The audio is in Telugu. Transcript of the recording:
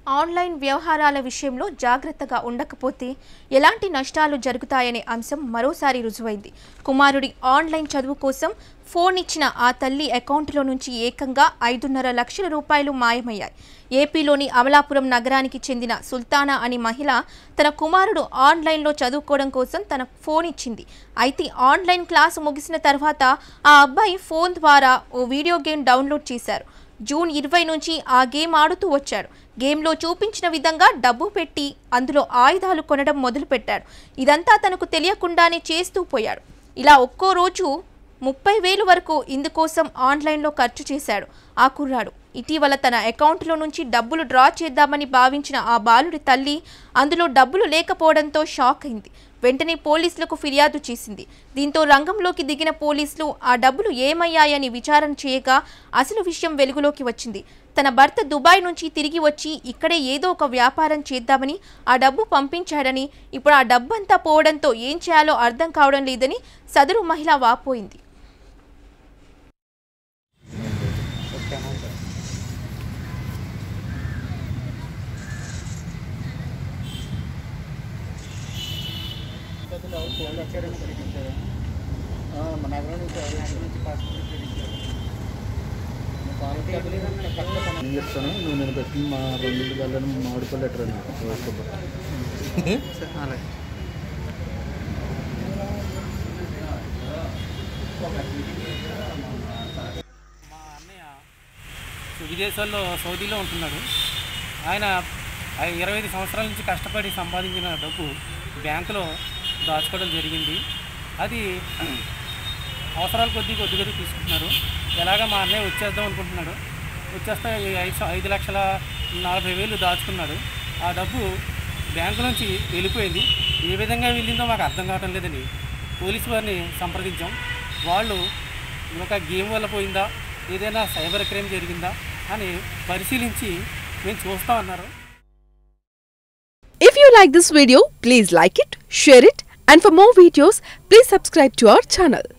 ఆన్లైన్ వ్యవహారాల విషయంలో జాగ్రత్తగా ఉండకపోతే ఎలాంటి నష్టాలు జరుగుతాయనే అంశం మరోసారి రుజువైంది కుమారుడి ఆన్లైన్ చదువు కోసం ఫోన్ ఇచ్చిన ఆ తల్లి అకౌంట్లో నుంచి ఏకంగా ఐదున్నర లక్షల రూపాయలు మాయమయ్యాయి ఏపీలోని అమలాపురం నగరానికి చెందిన సుల్తానా అని మహిళ తన కుమారుడు ఆన్లైన్లో చదువుకోవడం కోసం తన ఫోన్ ఇచ్చింది అయితే ఆన్లైన్ క్లాసు ముగిసిన తర్వాత ఆ అబ్బాయి ఫోన్ ద్వారా ఓ వీడియో గేమ్ డౌన్లోడ్ చేశారు జూన్ ఇరవై నుంచి ఆ గేమ్ ఆడుతూ వచ్చాడు గేమ్లో చూపించిన విధంగా డబ్బు పెట్టి అందులో ఆయుధాలు కొనడం మొదలుపెట్టాడు ఇదంతా తనకు తెలియకుండానే చేస్తూ పోయాడు ఇలా ఒక్కో రోజు ముప్పై వేలు వరకు ఇందుకోసం ఆన్లైన్లో ఖర్చు చేశాడు ఆ కుర్రాడు ఇటీవల తన అకౌంట్లో నుంచి డబ్బులు డ్రా చేద్దామని భావించిన ఆ బాలుడి తల్లి అందులో డబ్బులు లేకపోవడంతో షాక్ అయింది వెంటనే పోలీసులకు ఫిర్యాదు చేసింది దీంతో రంగంలోకి దిగిన పోలీసులు ఆ డబ్బులు ఏమయ్యాయని విచారణ చేయగా అసలు విషయం వెలుగులోకి వచ్చింది తన భర్త దుబాయ్ నుంచి తిరిగి వచ్చి ఇక్కడే ఏదో ఒక వ్యాపారం చేద్దామని ఆ డబ్బు పంపించాడని ఇప్పుడు ఆ డబ్బంతా పోవడంతో ఏం చేయాలో అర్థం కావడం లేదని సదరు మహిళ వాపోయింది మన నగరం నుంచి నగరం నుంచి పాస్పోర్ట్ నేను చెప్తాను నువ్వు నేను పెట్టిన మా రెండు గల్లను మామిడిపల్లి లెటర్ అని అలాగే మా అన్నయ్య విదేశాల్లో సౌదీలో ఉంటున్నాడు ఆయన ఐ- ఇరవై ఐదు సంవత్సరాల నుంచి కష్టపడి సంపాదించిన డబ్బు బ్యాంకులో దాచుకోవడం జరిగింది అది అవసరాల కొద్దీ కొద్ది కొద్ది తీసుకుంటున్నారు ఎలాగ మా అన్నయ్య వచ్చేద్దాం అనుకుంటున్నాడు వచ్చేస్తే ఈ ఐదు స- ఐదు లక్షల నలభై వేలు దాచుకున్నాడు ఆ డబ్బు బ్యాంకు నుంచి వెళ్ళిపోయింది ఏ విధంగా వెళ్ళిందో మాకు అర్థం కావటం లేదండి పోలీసు వారిని సంప్రదించాం వాళ్ళు ఒక గేమ్ వల్ల పోయిందా ఏదైనా సైబర్ క్రైమ్ జరిగిందా అని పరిశీలించి మేము చూస్తామన్నారు If you like this video, please like it, share it, and for more videos, please subscribe to our channel.